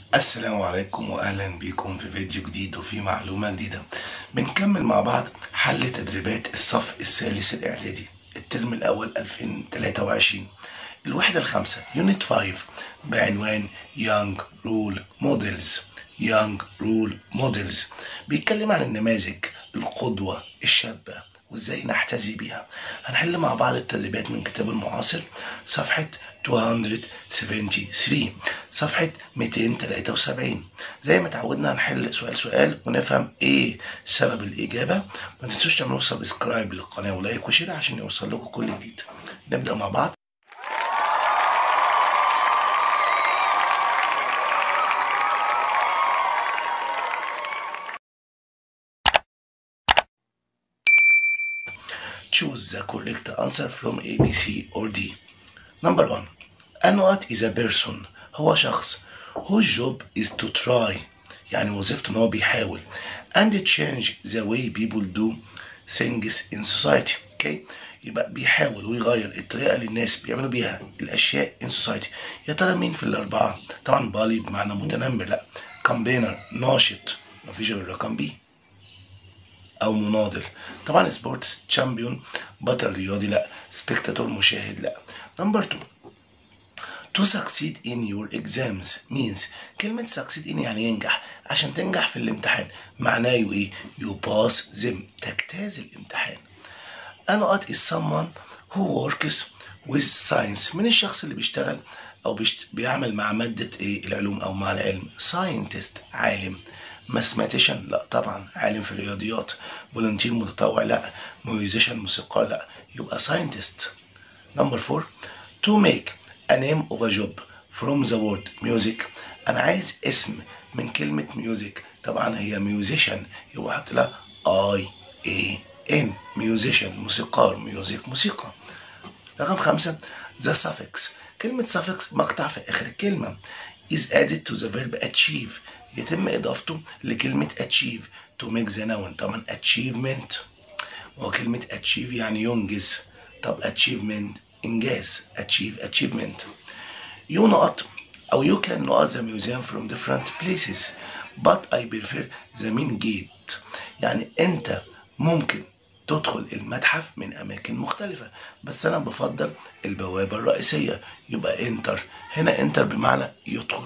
السلام عليكم واهلا بكم في فيديو جديد وفي معلومه جديده بنكمل مع بعض حل تدريبات الصف الثالث الاعدادي الترم الاول 2023 الوحده الخامسه يونت 5 بعنوان يانج رول موديلز يانج رول موديلز بيتكلم عن النماذج القدوه الشابه وازاي نحتذي بيها هنحل مع بعض التدريبات من كتاب المعاصر صفحة 273 صفحة 273 زي ما تعودنا هنحل سؤال سؤال ونفهم ايه سبب الإجابة ما تنسوش تعملوا سبسكرايب للقناة ولايك وشير عشان يوصل لكم كل جديد نبدأ مع بعض choose the correct answer from A, B, C or D. Number one, Anwat is a person هو شخص whose job is to try يعني وظيفته ان هو بيحاول and change the way people do things in society okay يبقى بيحاول ويغير الطريقة اللي الناس بيعملوا بيها الأشياء in society يا ترى مين في الأربعة؟ طبعا بالي بمعنى متنمر لا كامبينر ناشط مفيش غير رقم بي او مناضل طبعا سبورتس تشامبيون بطل رياضي لا سبكتاتور مشاهد لا نمبر 2 to succeed in your exams means كلمة succeed in يعني ينجح عشان تنجح في الامتحان معناه ايه you pass them تجتاز الامتحان أنا is someone who works with science من الشخص اللي بيشتغل أو بيشت... بيعمل مع مادة إيه العلوم أو مع العلم scientist عالم ماثماتيشن لا طبعا عالم في الرياضيات فولنتير متطوع لا ميوزيشن موسيقار لا يبقى ساينتست نمبر 4 to make a name of a job from the word music انا عايز اسم من كلمة ميوزك طبعا هي ميوزيشن يبقى احط لها اي اي ان ميوزيشن موسيقار ميوزك موسيقى رقم خمسة the suffix كلمة suffix مقطع في آخر الكلمة is added to the verb achieve يتم إضافته لكلمة achieve to make the noun طبعا achievement وكلمة achieve يعني ينجز طب achievement إنجاز achieve achievement you not أو you can know the museum from different places but I prefer the main gate يعني أنت ممكن تدخل المتحف من أماكن مختلفة بس أنا بفضل البوابة الرئيسية يبقى انتر هنا انتر بمعنى يدخل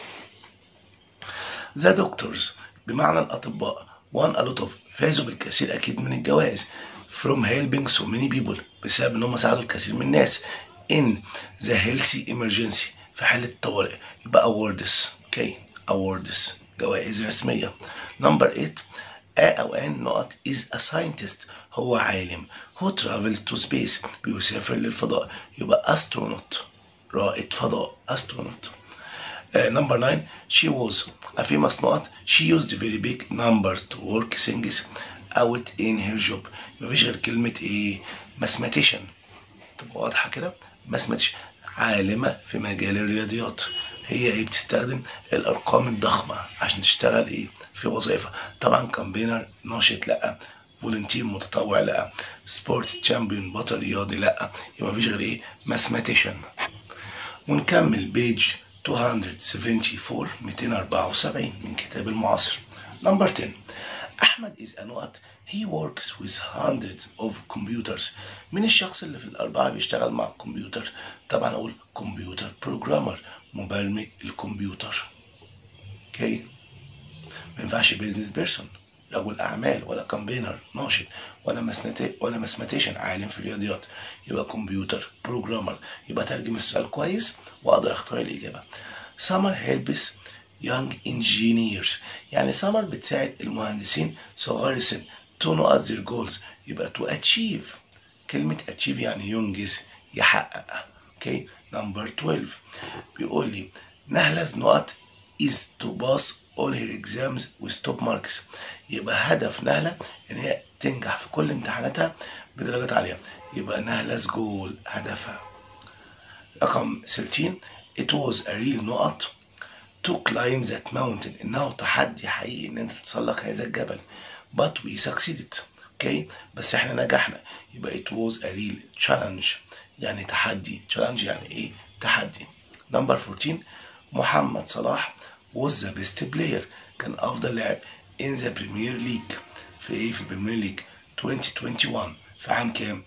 ذا دكتورز بمعنى الأطباء won a lot of فازوا بالكثير أكيد من الجوائز from helping so many people بسبب إن هم ساعدوا الكثير من الناس in the healthy emergency في حالة الطوارئ يبقى awards okay awards جوائز رسمية number 8 A أو N نقط is a scientist هو عالم who travels to space بيسافر للفضاء يبقى astronaut رائد فضاء astronaut Uh, number nine, she was a famous نقط she used very big numbers to work things out in her job مفيش غير كلمة ايه mathematician تبقى واضحة كده mathematician عالمة في مجال الرياضيات هي ايه بتستخدم الارقام الضخمة عشان تشتغل ايه في وظيفة طبعا كامبينر ناشط لا فولنتير متطوع لا سبورتس تشامبيون بطل رياضي لا يبقى مفيش غير ايه mathematician ونكمل بيج 274 274 من كتاب المعاصر نمبر 10 أحمد is a نقط he works with hundreds of computers من الشخص اللي في الأربعة بيشتغل مع الكمبيوتر طبعا أقول كمبيوتر بروجرامر مبرمج الكمبيوتر اوكي ما ينفعش بيزنس بيرسون رجل اعمال ولا كامبينر ناشط ولا مسنتي ولا مسماتيشن عالم في الرياضيات يبقى كمبيوتر بروجرامر يبقى ترجم السؤال كويس واقدر اختار الاجابه سمر هيلبس يونج انجينيرز يعني سمر بتساعد المهندسين صغار السن تو نو their جولز يبقى تو اتشيف كلمه اتشيف يعني ينجز يحقق اوكي نمبر 12 بيقول لي نهلز نقط is to pass all her exams with top marks يبقى هدف نهلة ان هي تنجح في كل امتحاناتها بدرجات عالية يبقى نهلة جول هدفها رقم 13 it was a real نقط to climb that mountain انه تحدي حقيقي ان انت تتسلق هذا الجبل but we succeeded اوكي بس احنا نجحنا يبقى it was a real challenge يعني تحدي challenge يعني ايه تحدي نمبر 14 محمد صلاح was the best player كان افضل لاعب in the Premier League في ايه في البريمير ليج 2021 في عام كام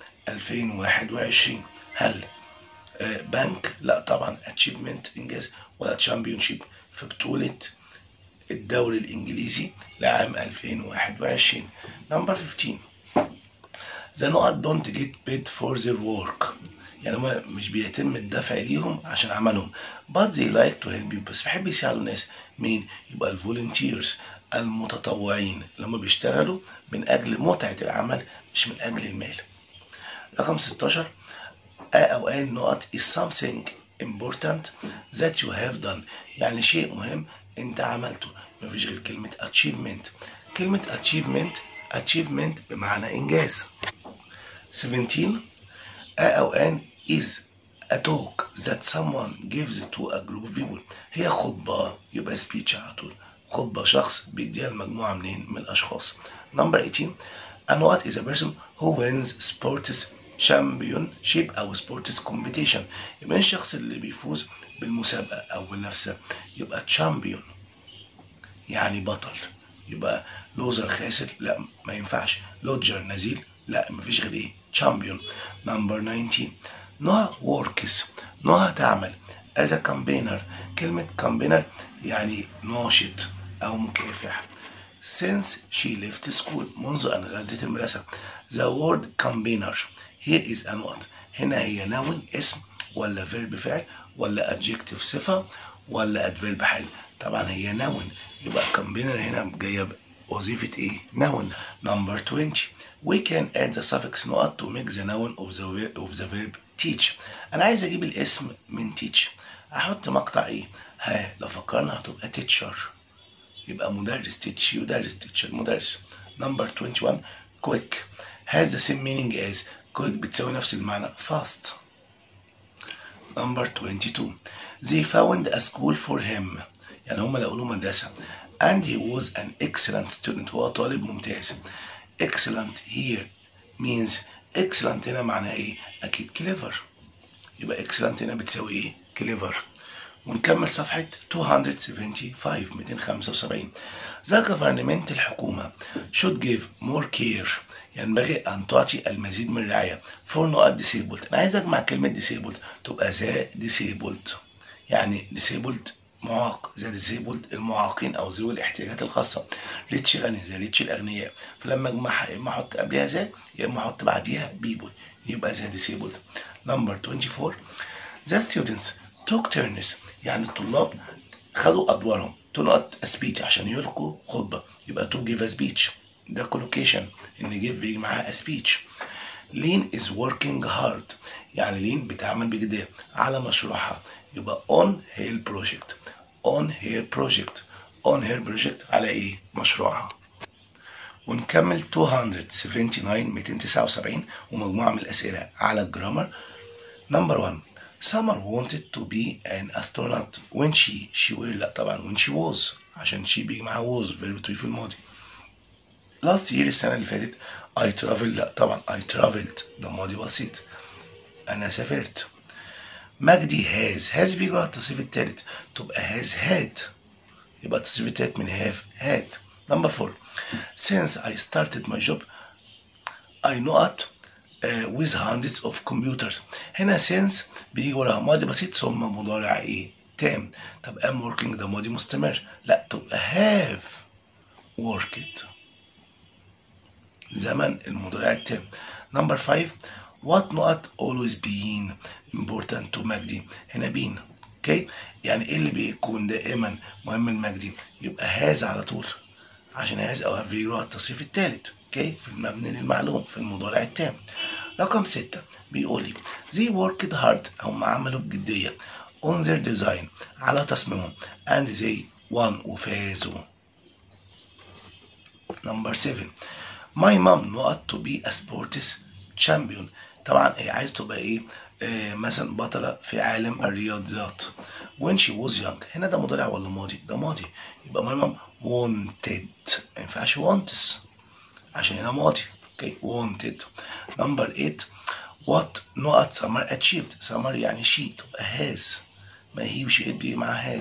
2021 هل آه بنك لا طبعا اتشيفمنت انجاز ولا تشامبيونشيب في بطولة الدوري الانجليزي لعام 2021 نمبر 15 the not don't get paid for their work يعني هما مش بيتم الدفع ليهم عشان عملهم but they like to help people بس بيحب يساعدوا الناس مين يبقى الفولنتيرز المتطوعين اللي هما بيشتغلوا من اجل متعة العمل مش من اجل المال رقم 16 a او ان نقط is something important that you have done يعني شيء مهم انت عملته مفيش غير كلمة achievement كلمة achievement achievement بمعنى انجاز 17 a او ان is a talk that someone gives to a group of people هي خطبة يبقى speech على طول خطبة شخص بيديها لمجموعة منين من الأشخاص number 18 and what is a person who wins sports championship أو sports competition يبقى الشخص اللي بيفوز بالمسابقة أو بالنفسة يبقى champion يعني بطل يبقى لوزر خاسر لا ما ينفعش لوجر نزيل لا مفيش غير ايه champion number 19 نوع works نوع تعمل as a campaigner كلمة campaigner يعني ناشط أو مكافح since she left school منذ أن غادرت المدرسة the word campaigner here is a what هنا هي noun اسم ولا verb فعل ولا adjective صفة ولا adverb حال طبعا هي noun يبقى campaigner هنا جاية وظيفة ايه noun number 20 we can add the suffix not to make the noun of the, of the verb teach انا عايز اجيب الاسم من teach احط مقطع ايه ها لو فكرنا هتبقى teacher يبقى مدرس teach يدرس teacher مدرس number 21 quick has the same meaning as quick بتساوي نفس المعنى fast number 22 they found a school for him يعني هم لقوا له مدرسة and he was an excellent student هو طالب ممتاز excellent here means excellent هنا معناه ايه اكيد clever يبقى excellent هنا بتساوي ايه clever ونكمل صفحة 275 275 The government الحكومة should give more care ينبغي أن تعطي المزيد من الرعاية for not disabled أنا عايز أجمع كلمة disabled تبقى ذا disabled يعني disabled معاق ذا disabled المعاقين أو ذوي الاحتياجات الخاصة ريتش غني ذا ريتش الأغنياء فلما أجمعها يا إما أحط قبلها ذا يا إما أحط بعديها people يبقى ذا disabled number 24 the students took turns يعني الطلاب خدوا ادوارهم to not a speech عشان يلقوا خطبه يبقى to give a speech ده collocation ان give بيجي معاها a speech لين is working hard يعني لين بتعمل بجدية على مشروعها يبقى on her project on her project on her project على ايه مشروعها ونكمل 279 279 ومجموعة من الأسئلة على الجرامر نمبر 1 Summer wanted to be an astronaut when she she will لا طبعا when she was عشان she بيجي معاها was verb to be في الماضي last year السنة اللي فاتت I traveled لا طبعا I traveled ده ماضي بسيط أنا سافرت مجدي has has بيجي على التصريف التالت تبقى has had يبقى التصريف التالت من have had number four since I started my job I know it uh, with hundreds of computers هنا since بيجي وراها ماضي بسيط ثم مضارع ايه تام طب am working ده ماضي مستمر لا تبقى have worked زمن المضارع التام number five what not always been important to مجدي هنا been اوكي يعني ايه اللي بيكون دائما مهم لمجدي يبقى هاز على طول عشان هاز او هاف يجرى التصريف الثالث اوكي في المبني للمعلوم في المضارع التام رقم ستة بيقول لي they worked hard هم عملوا بجدية on their design على تصميمهم and they won وفازوا number seven my mom not to be a sports champion طبعا هي عايز تبقى ايه آه مثلا بطلة في عالم الرياضيات when she was young هنا ده مضارع ولا ماضي ده ماضي يبقى my mom wanted ما ينفعش wants عشان هنا ماضي اوكي wanted number 8 what not summer achieved summer يعني she تبقى has ما هي وشي بيجي معاها has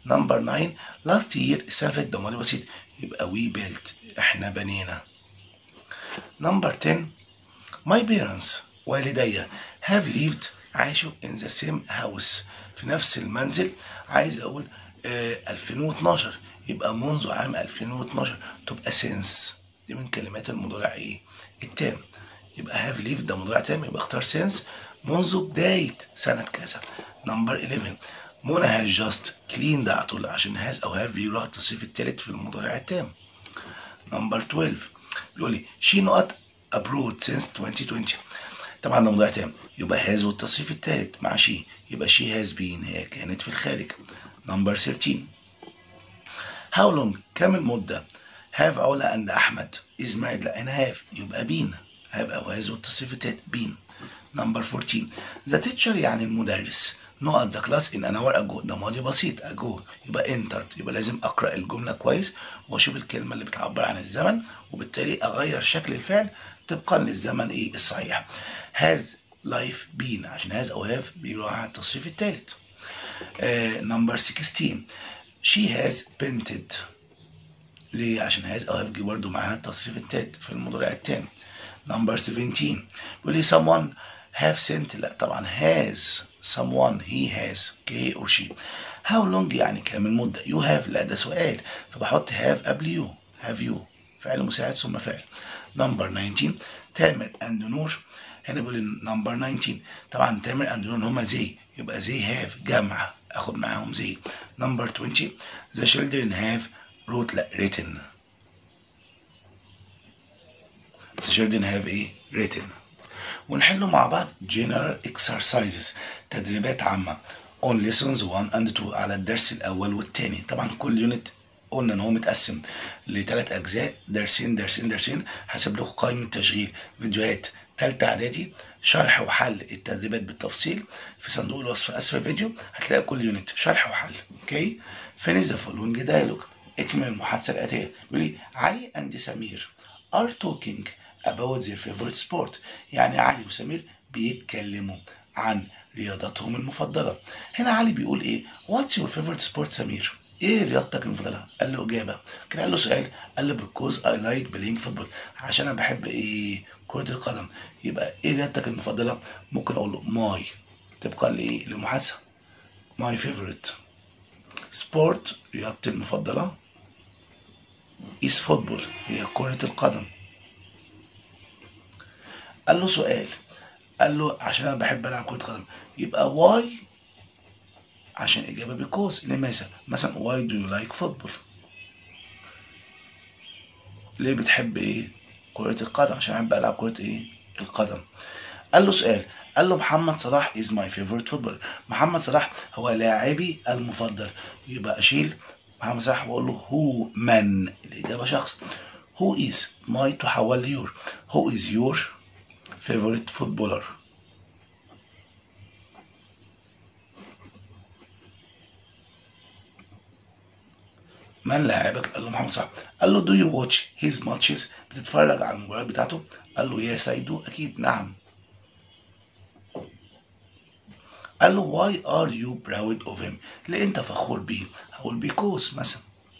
نمبر 9 لاست يير السنه اللي فاتت ده ماضي بسيط يبقى وي بيلت احنا بنينا نمبر 10 my parents والدي have lived عاشوا in the same house في نفس المنزل عايز اقول آه 2012 يبقى منذ عام 2012 تبقى since دي من كلمات المضارع ايه التام يبقى have lived ده مضارع تام يبقى اختار since منذ بداية سنة كذا نمبر 11 منى has just cleaned على طول عشان has او have بيروح التصريف التالت في المضارع التام نمبر 12 بيقول لي she not abroad since 2020 طبعا ده مضارع تام يبقى has والتصريف التالت مع she يبقى she has been هي كانت في الخارج نمبر 13 how long كم المدة have علا and أحمد is married لا هنا have يبقى been have أو has والتصريف التالت been نمبر 14 the teacher يعني المدرس not the class in an hour ago ده ماضي بسيط ago يبقى entered يبقى لازم أقرأ الجملة كويس وأشوف الكلمة اللي بتعبر عن الزمن وبالتالي أغير شكل الفعل طبقا للزمن إيه الصحيح has life been عشان has أو have بيروح على التصريف الثالث نمبر 16 she has painted ليه عشان has أو have برضه معاها التصريف الثالث في المضارع التاني نمبر 17 بيقول لي someone have sent لا طبعا has someone he has he or she how long يعني كام المدة you have لا ده سؤال فبحط have قبل you have you فعل مساعد ثم فعل نمبر 19 تامر and نور هنا بيقول نمبر 19 طبعا تامر and نور هما زي يبقى زي have جمع اخد معاهم زي نمبر 20 the children have wrote لا written the children have ايه written ونحله مع بعض general exercises تدريبات عامة on lessons 1 and 2 على الدرس الأول والثاني طبعا كل يونت قلنا ان هو متقسم لثلاث اجزاء درسين درسين درسين هسيب لكم قائمه تشغيل فيديوهات ثالثه اعدادي شرح وحل التدريبات بالتفصيل في صندوق الوصف اسفل الفيديو هتلاقي كل يونت شرح وحل اوكي فينيش ذا فولوينج دايلوج اكمل المحادثه الاتيه بيقول لي علي اند سمير are talking about their favorite sport يعني علي وسمير بيتكلموا عن رياضتهم المفضلة هنا علي بيقول ايه what's your favorite sport سمير ايه رياضتك المفضلة قال له اجابة كان قال له سؤال قال له because I like playing football عشان انا بحب ايه كرة القدم يبقى ايه رياضتك المفضلة ممكن اقول له ماي طبقا لايه للمحادثة my favorite sport رياضتي المفضلة is football هي كرة القدم قال له سؤال قال له عشان انا بحب العب كره قدم يبقى واي عشان اجابه بيكوز لماذا مثلا واي دو يو لايك فوتبول ليه بتحب ايه كره القدم عشان احب العب كره ايه القدم قال له سؤال قال له محمد صلاح از ماي فيفورت فوتبول محمد صلاح هو لاعبي المفضل يبقى اشيل محمد صلاح واقول له هو من الاجابه شخص هو از ماي تحول ليور هو از يور favorite footballer من لاعبك قال له محمد صلاح قال له do you watch his matches بتتفرج على المباريات بتاعته قال له yes I do اكيد نعم قال له why are you proud of him ليه انت فخور بيه هقول because مثلا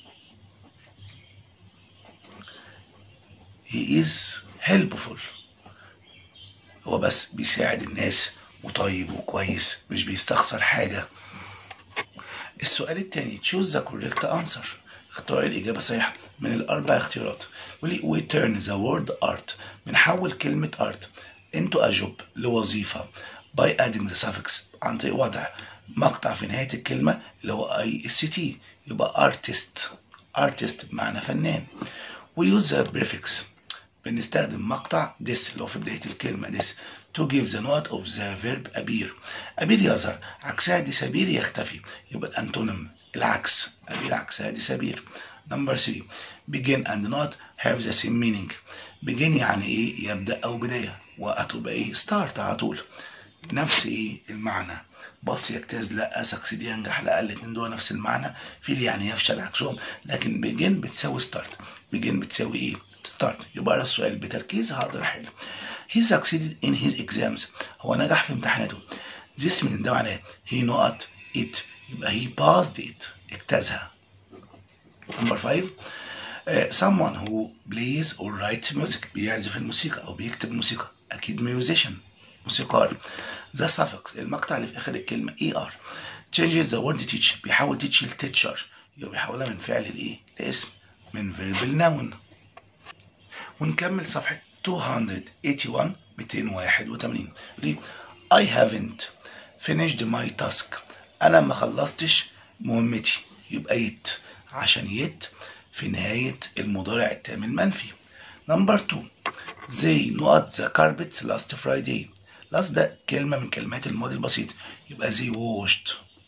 he is helpful هو بس بيساعد الناس وطيب وكويس مش بيستخسر حاجة السؤال التاني choose the correct answer اختار الإجابة الصحيحة من الأربع اختيارات ولي we turn the word art بنحول كلمة art into a job لوظيفة by adding the suffix عن طريق وضع مقطع في نهاية الكلمة اللي هو اي اس تي يبقى artist artist بمعنى فنان we use the prefix بنستخدم مقطع this اللي هو في بداية الكلمة this to give the note of the verb appear appear يظهر عكسها disappear يختفي يبقى الأنتونيم العكس appear عكسها disappear number 3 begin and not have the same meaning begin يعني ايه يبدأ أو بداية وهتبقى ايه start على طول نفس ايه المعنى بص يجتاز لا سكسيد ينجح لا الاتنين دول نفس المعنى فيل يعني يفشل عكسهم لكن begin بتساوي start begin بتساوي ايه ستارت يبقى السؤال بتركيز هقدر احل he succeeded in his exams هو نجح في امتحاناته this means ده معناه he not it يبقى he passed it اجتازها نمبر 5 uh, someone who plays or writes music بيعزف الموسيقى او بيكتب موسيقى اكيد musician موسيقار the suffix المقطع اللي في اخر الكلمه er changes the word teach بيحول teach ل teacher يبقى بيحولها من فعل لايه لاسم من verbal noun ونكمل صفحه 281 281 ليه I haven't finished my task انا ما خلصتش مهمتي يبقى يت عشان يت في نهاية المضارع التام المنفي نمبر 2 they not the carpets last Friday last ده كلمة من كلمات الماضي البسيط يبقى they washed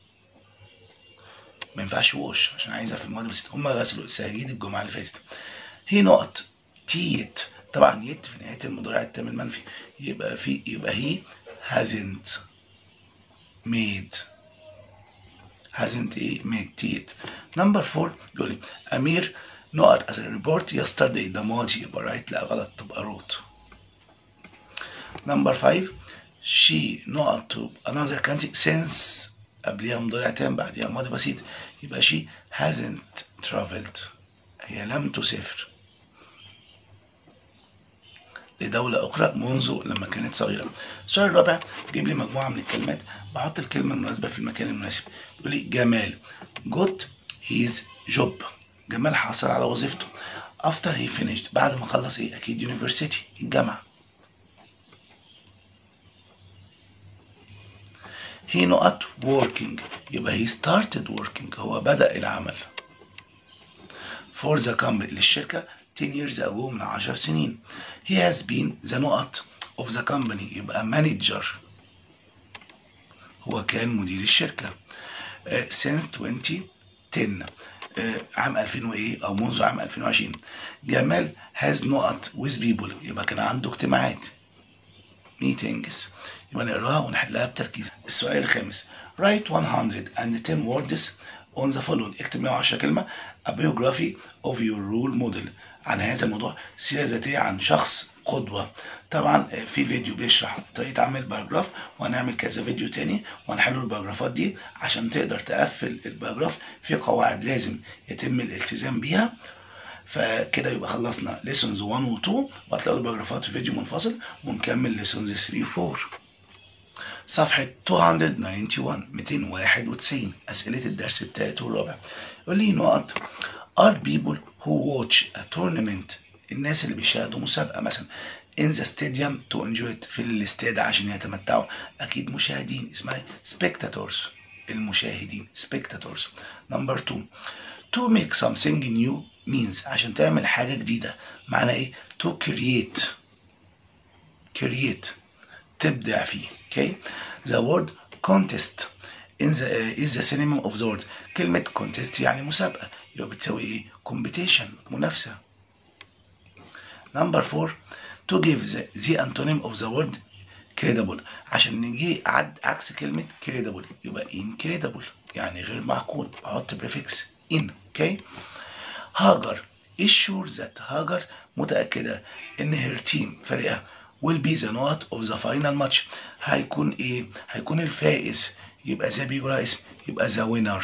ما ينفعش ووش عشان عايزها في الماضي البسيط هما غسلوا سجيد الجمعة اللي فاتت هي نقط تيت طبعا يت في نهاية المضارع التام المنفي يبقى في يبقى هي hasn't made hasn't ايه made it نمبر 4 يقول لي امير نقط as a report yesterday ده ماضي يبقى رايت لا غلط تبقى روت نمبر 5 she نقط to another country since قبليها مضارع تام بعديها ماضي بسيط يبقى she hasn't traveled هي لم تسافر لدولة أخرى منذ لما كانت صغيرة. السؤال الرابع جيب لي مجموعة من الكلمات بحط الكلمة المناسبة في المكان المناسب. يقول لي جمال got his job. جمال حصل على وظيفته. after he finished بعد ما خلص ايه؟ أكيد university الجامعة. he not working يبقى he started working هو بدأ العمل. for the company للشركة 10 years ago من 10 سنين he has been the نقط of the company يبقى manager هو كان مدير الشركة uh, since 2010 uh, عام 2000 وايه او منذ عام 2020 جمال has نقط with people يبقى كان عنده اجتماعات meetings يبقى نقراها ونحلها بتركيز السؤال الخامس write 110 words on the following اكتب 110 كلمة a biography of your role model عن هذا الموضوع سيرة ذاتية عن شخص قدوة طبعا في فيديو بيشرح طريقة عمل باراجراف وهنعمل كذا فيديو تاني وهنحل الباراجرافات دي عشان تقدر تقفل الباراجراف في قواعد لازم يتم الالتزام بيها فكده يبقى خلصنا lessons 1 و 2 وهتلاقوا الباراجرافات في فيديو منفصل ونكمل lessons 3 و 4 صفحة 291 291 أسئلة الدرس الثالث والرابع يقول لي نقط are people who watch a tournament الناس اللي بيشاهدوا مسابقة مثلا in the stadium to enjoy it في الاستاد عشان يتمتعوا أكيد مشاهدين اسمها spectators المشاهدين spectators number two to make something new means عشان تعمل حاجة جديدة معنى ايه to create create تبدع فيه okay the word contest in the uh, is the synonym of the word كلمة contest يعني مسابقة يبقى بتساوي ايه competition منافسة number four to give the, the antonym of the word credible عشان نجي عد عكس كلمة credible يبقى incredible يعني غير معقول بحط prefix in okay هاجر is sure that هاجر متأكدة إن her team فريقها will be the note of the final match هيكون إيه؟ هيكون الفائز يبقى زي بيجي لها اسم يبقى the winner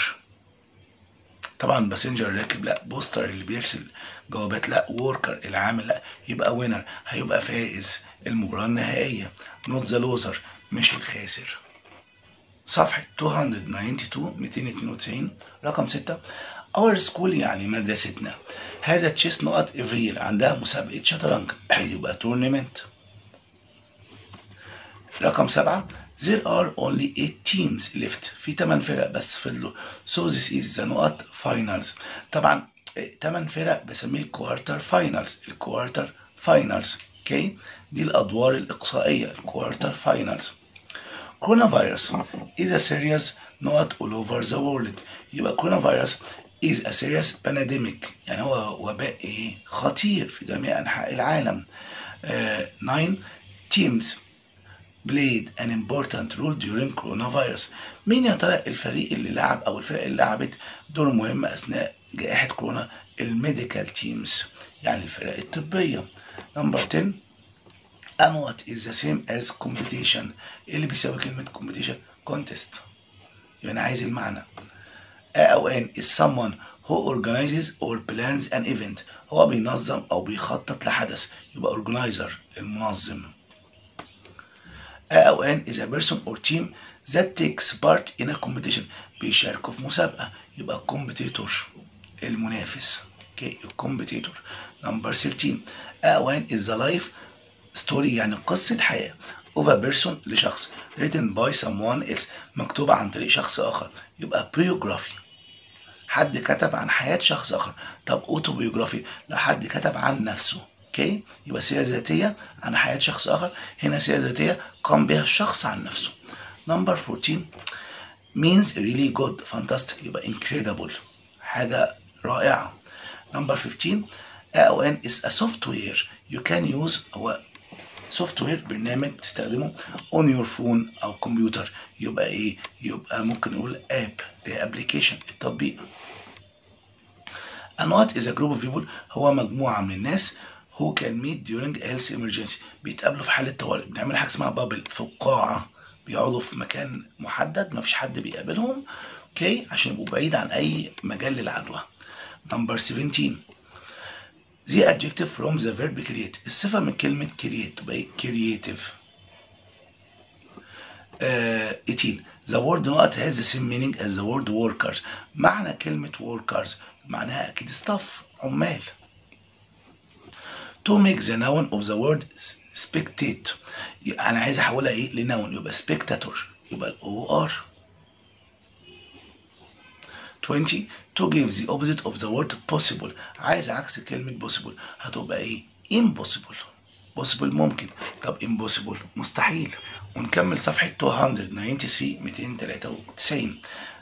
طبعا باسنجر راكب لا بوستر اللي بيرسل جوابات لا وركر العامل لا يبقى وينر هيبقى فائز المباراة النهائية نوت ذا لوزر مش الخاسر صفحة 292 292 رقم 6 اور سكول يعني مدرستنا هذا تشيس نقط افريل عندها مسابقة شطرنج يبقى تورنمنت رقم سبعة there are only 8 teams left في 8 فرق بس فضلوا so this is the نقط finals طبعا 8 فرق بسميه الكوارتر فاينلز الكوارتر فاينلز اوكي دي الادوار الاقصائيه الكوارتر فاينلز كورونا فيروس is a serious not all over the world يبقى كورونا فيروس is a serious pandemic يعني هو وباء ايه خطير في جميع انحاء العالم uh, nine teams played an important role during coronavirus مين يا ترى الفريق اللي لعب او الفرق اللي لعبت دور مهم اثناء جائحة كورونا الميديكال تيمز يعني الفرق الطبية نمبر 10 and what is the same as competition اللي بيساوي كلمة competition contest يبقى انا عايز المعنى A أو N is someone who organizes or plans an event هو بينظم أو بيخطط لحدث يبقى organizer المنظم A أو N is a person or team that takes part in a competition بيشاركوا في مسابقة يبقى competitor المنافس اوكي الكومبيتيتور نمبر 13 A أو N is the life story يعني قصة حياة of a person لشخص written by someone else مكتوبة عن طريق شخص آخر يبقى biography حد كتب عن حياة شخص آخر طب autobiography لو حد كتب عن نفسه اوكي يبقى سيرة ذاتية عن حياة شخص آخر هنا سيرة ذاتية قام بها الشخص عن نفسه نمبر 14 means really good fantastic يبقى incredible حاجة رائعة نمبر 15 AON is a software you can use هو سوفت وير برنامج تستخدمه on your phone او كمبيوتر يبقى ايه يبقى ممكن نقول اب ابلكيشن التطبيق and what is a group of people هو مجموعة من الناس who can meet during a health emergency بيتقابلوا في حالة طوارئ بنعمل حاجة اسمها بابل في قاعة بيقعدوا في مكان محدد مفيش حد بيقابلهم اوكي عشان يبقوا بعيد عن اي مجال للعدوى نمبر 17 The adjective from the verb create الصفة من كلمة create تبقى ايه creative uh, 18 The word not has the same meaning as the word workers معنى كلمة workers معناها أكيد staff عمال To make the noun of the word spectate أنا عايز أحولها إيه لنون يبقى spectator يبقى ال OR 20 to give the opposite of the word possible عايز عكس كلمة possible هتبقى ايه impossible possible ممكن طب impossible مستحيل ونكمل صفحة 293 293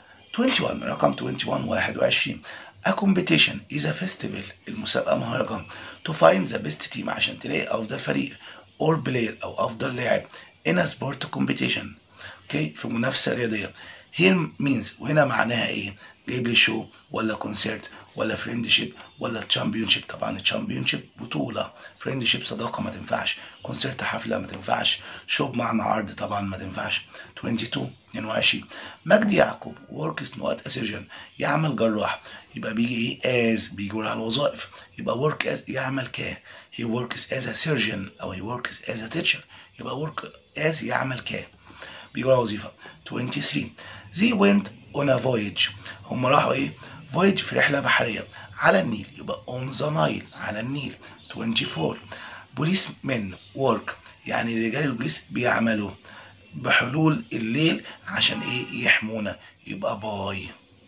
21 رقم 21 21 A competition is a festival المسابقة مهرجان to find the best team عشان تلاقي أفضل فريق or player أو أفضل لاعب in a sport competition اوكي في منافسة رياضية here means وهنا معناها ايه جايب لي شو ولا كونسيرت ولا فريندشيب ولا تشامبيونشيب طبعا التشامبيونشيب بطولة فريندشيب صداقة ما تنفعش كونسيرت حفلة ما تنفعش شو بمعنى عرض طبعا ما تنفعش 22 22 مجدي يعقوب وركس نوات اسيرجن يعمل جراح يبقى بيجي ايه از بيجي وراها الوظائف يبقى ورك از يعمل ك he works as a surgeon او he works as a teacher يبقى work as يعمل ك بيجي وراها وظيفة 23 they went on a voyage هم راحوا ايه voyage في رحلة بحرية على النيل يبقى on the Nile على النيل 24 بوليس من work يعني رجال البوليس بيعملوا بحلول الليل عشان ايه يحمونا يبقى باي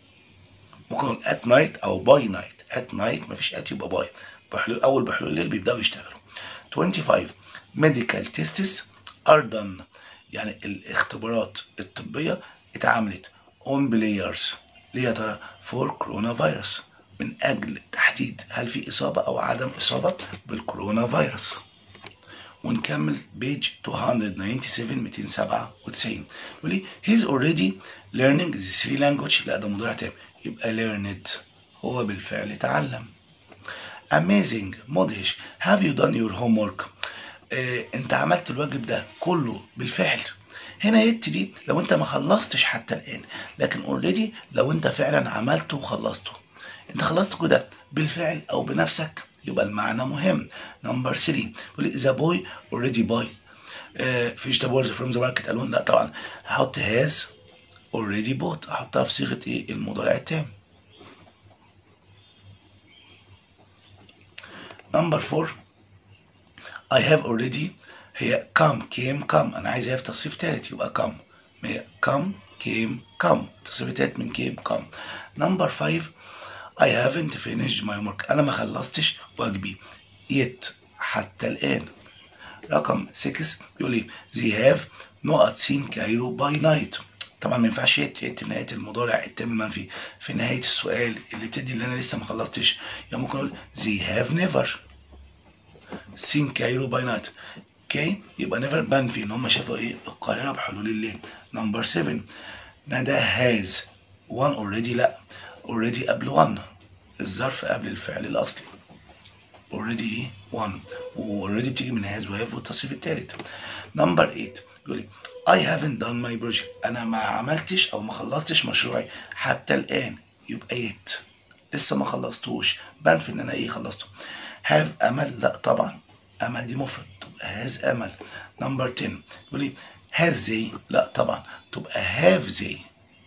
ممكن نقول at night او باي نايت at night مفيش at يبقى باي بحلول اول بحلول الليل بيبداوا يشتغلوا 25 medical tests are done يعني الاختبارات الطبية اتعملت on players ليه يا ترى فور كورونا فيروس من اجل تحديد هل في اصابه او عدم اصابه بالكورونا فيروس ونكمل بيج 297 297 يقول لي he's already learning the three language لا ده مضارع تام يبقى learned هو بالفعل تعلم amazing مدهش have you done your homework آه انت عملت الواجب ده كله بالفعل هنا يت دي لو انت ما خلصتش حتى الان لكن اوريدي لو انت فعلا عملته وخلصته انت خلصت كده بالفعل او بنفسك يبقى المعنى مهم نمبر 3 يقول ذا بوي اوريدي باي فيش ذا بولز فروم ذا ماركت الون لا طبعا هحط هاز اوريدي بوت احطها في صيغه ايه المضارع التام نمبر 4 I have already هي come came come انا عايز هي في تصريف تالت يبقى come هي come came come التصريف التالت من came come number five I haven't finished my work انا ما خلصتش واجبي yet حتى الان رقم 6 بيقول لي they have not seen Cairo by night طبعا ما ينفعش يت يت في نهايه المضارع التام المنفي في نهايه السؤال اللي بتدي اللي انا لسه ما خلصتش يعني ممكن اقول they have never seen Cairo by night اوكي يبقى نيفر منفي ان هم شافوا ايه القاهره بحلول الليل نمبر 7 ندى هاز 1 اوريدي لا اوريدي قبل 1 الظرف قبل الفعل الاصلي اوريدي ايه 1 واوريدي بتيجي من هاز وهاف والتصريف الثالث نمبر 8 بيقول لي I haven't done my project انا ما عملتش او ما خلصتش مشروعي حتى الان يبقى yet لسه ما خلصتوش بنفي ان انا ايه خلصته have امل لا طبعا امل دي مفرد تبقى has امل نمبر 10 يقول لي has they لا طبعا تبقى have they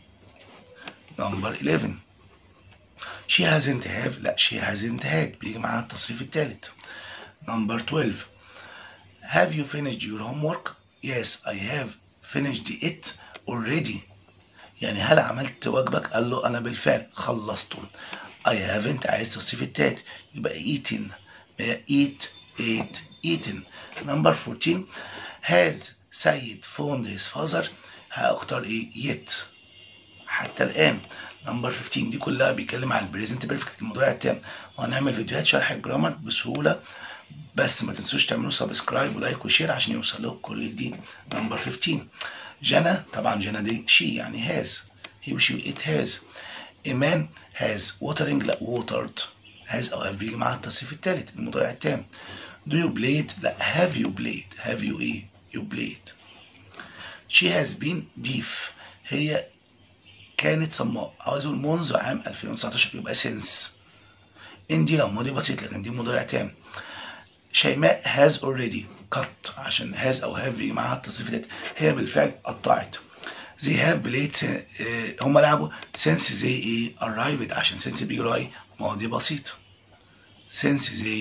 نمبر 11 she hasn't have لا she hasn't had بيجي معاها التصريف الثالث نمبر 12 have you finished your homework yes I have finished it already يعني هل عملت واجبك قال له انا بالفعل خلصته I haven't عايز تصريف التالت يبقى eaten هي eat ate eaten number 14 has سيد phoned his father هاختار ايه yet حتى الان نمبر 15 دي كلها بيتكلم على البريزنت بيرفكت المضارع التام وهنعمل فيديوهات شرح الجرامر بسهوله بس ما تنسوش تعملوا سبسكرايب ولايك وشير عشان يوصل لكم كل جديد نمبر 15 جنى طبعا جنى دي شي يعني هاز هي وشي ات هاز ايمان هاز ووترنج لا ووترد هاز او هاف بيجي معاها التصريف الثالث المضارع التام دو يو بلايد لا هاف يو بلايد هاف يو ايه يو بلايد شي هاز بين ديف هي كانت صماء عاوز اقول منذ عام 2019 يبقى سينس ان دي لو ماضي بسيط لكن دي مضارع تام شيماء هاز اوريدي قط عشان هاز او هاف بيجي معاها التصريف التالت هي بالفعل قطعت they have played uh, هم لعبوا since they ايه arrived عشان since بيجي راي ماضي بسيط since they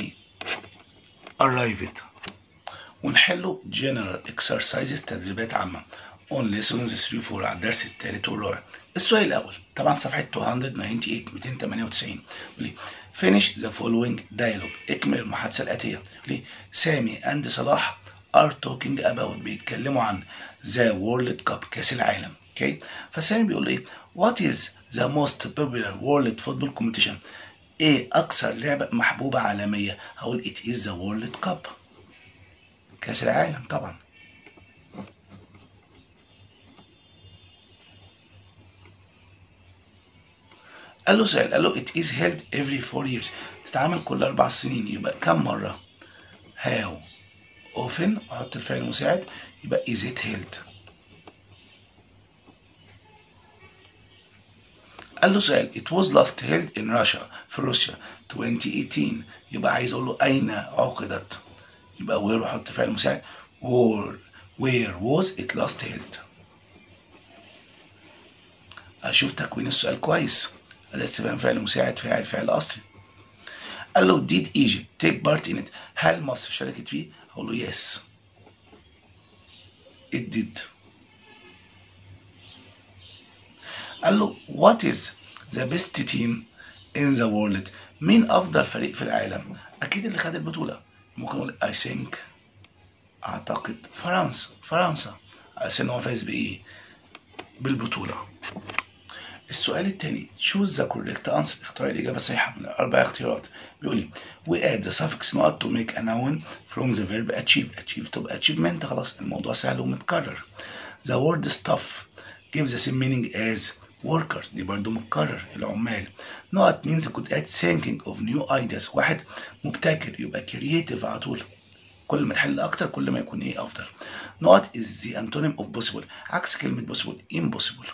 arrived ونحله general exercises تدريبات عامة on lessons 3 4 على الدرس الثالث والرابع السؤال الأول طبعا صفحة 298 298 ليه finish the following dialogue اكمل المحادثة الآتية ليه سامي and صلاح are talking about بيتكلموا عن the world cup كأس العالم اوكي okay. فسامي بيقول ايه what is the most popular world football competition ايه اكثر لعبة محبوبة عالمية هقول it is the world cup كأس العالم طبعا قال له سؤال قال له it is held every four years تتعمل كل أربع سنين يبقى كم مرة how often أحط الفعل المساعد يبقى is it held قال له سؤال it was last held in Russia في روسيا 2018 يبقى عايز أقول له أين عقدت يبقى where أحط فعل مساعد where where was it last held أشوف تكوين السؤال كويس ده استفهام فعل مساعد فاعل فعل اصلي قال له did Egypt take part in it هل مصر شاركت فيه اقول له yes it did قال له what is the best team in the world مين افضل فريق في العالم اكيد اللي خد البطوله ممكن اقول I think اعتقد فرنسا فرنسا على ان هو فاز بايه بالبطوله السؤال الثاني choose the correct answer اختار الإجابة الصحيحة من الأربع اختيارات بيقول لي we add the suffix not to make a noun from the verb achieve achieve تبقى achievement خلاص الموضوع سهل ومتكرر the word stuff gives the same meaning as workers دي برضو متكرر العمال not means could add thinking of new ideas واحد مبتكر يبقى creative على طول كل ما تحل أكتر كل ما يكون إيه أفضل not is the antonym of possible عكس كلمة possible impossible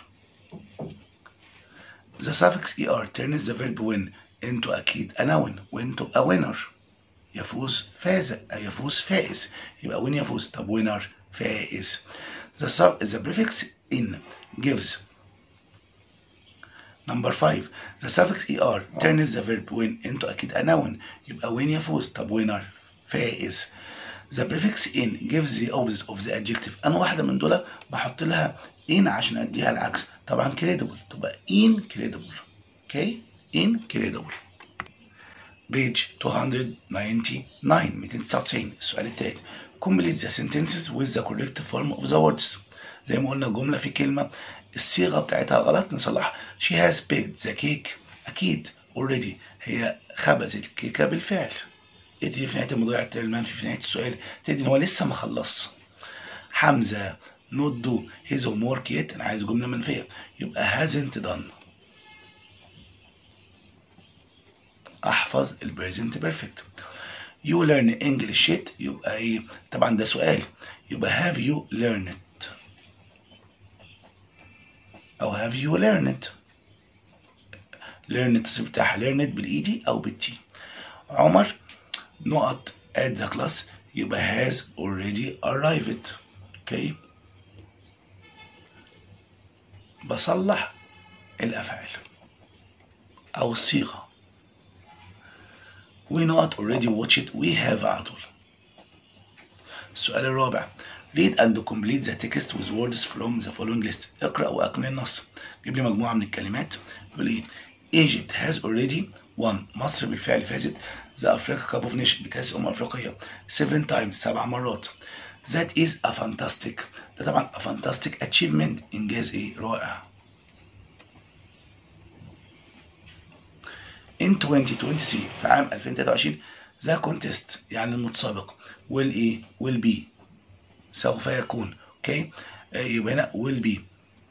The suffix er turns the verb win into أكيد a noun وانتو a winner يفوز فاز يفوز فائز يبقى win يفوز طب winner فائز the, sub, the prefix in gives number 5 the suffix er turns the verb win into أكيد a noun يبقى win يفوز طب winner فائز the prefix in gives the opposite of the adjective أنا واحدة من دول بحط لها in عشان أديها العكس طبعا credible تبقى incredible okay incredible page 299 299 السؤال التالت complete the sentences with the correct form of the words زي ما قلنا جملة في كلمة الصيغة بتاعتها غلط نصلحها she has baked the cake أكيد already هي خبزت الكيكة بالفعل تدي في نهاية المضارع المنفي في نهاية السؤال تدي إن هو لسه ما خلص حمزة not do his homework yet أنا عايز جملة منفية يبقى hasn't done أحفظ ال present perfect you learn English yet يبقى إيه طبعا ده سؤال يبقى have you learned أو have you learned learn التصريف بتاعها learned بالايدي او بالتي عمر نقط at the class يبقى has already arrived اوكي بصلح الافعال او الصيغه we not already watch it we have على طول السؤال الرابع read and complete the text with words from the following list اقرأ وأكمل النص جيب لي مجموعة من الكلمات يقول ايه Egypt has already won مصر بالفعل فازت the Africa Cup of Nations بكأس أمم أفريقية seven times سبع مرات that is a fantastic ده طبعا a fantastic achievement إنجاز ايه رائع in 2023 في عام 2023 ذا كونتست يعني المتسابق will ايه will be سوف يكون اوكي آه، يبقى هنا will be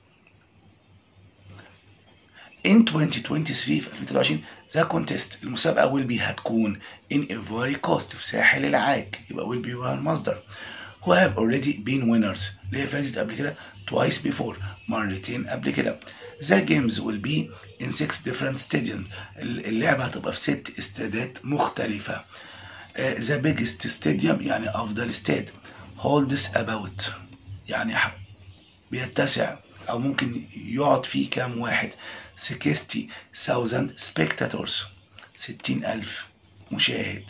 in 2023 في 2023 ذا كونتست المسابقة will be هتكون in Ivory Coast في ساحل العاج يبقى will be هو المصدر who have already been winners اللي هي فازت قبل كده twice before مرتين قبل كده The games will be in six different stadiums اللعبة هتبقى في ست استادات مختلفة uh, The biggest stadium يعني أفضل استاد holds about يعني ح- بيتسع أو ممكن يقعد فيه كام واحد 60,000 spectators 60,000 مشاهد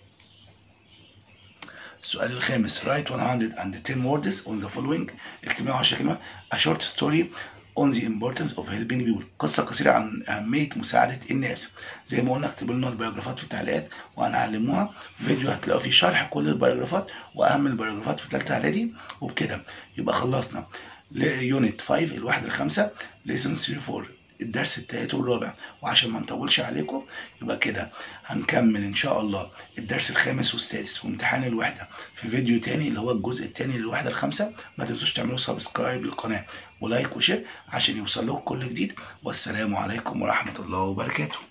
السؤال الخامس write 110 words on the following اكتب 110 كلمة a short story on the importance of helping people قصة قصيرة عن أهمية مساعدة الناس زي ما قلنا اكتبوا لنا الباراجرافات في التعليقات وهنعلموها فيديو هتلاقوا فيه شرح كل الباراجرافات وأهم الباراجرافات في ثالثة إعدادي وبكده يبقى خلصنا ليونت 5 الواحد الخامسة ليسون 3 4 الدرس التالت والرابع وعشان ما نطولش عليكم يبقى كده هنكمل ان شاء الله الدرس الخامس والسادس وامتحان الوحده في فيديو تاني اللي هو الجزء التاني للوحده الخامسه ما تنسوش تعملوا سبسكرايب للقناه ولايك وشير عشان يوصل لكم كل جديد والسلام عليكم ورحمه الله وبركاته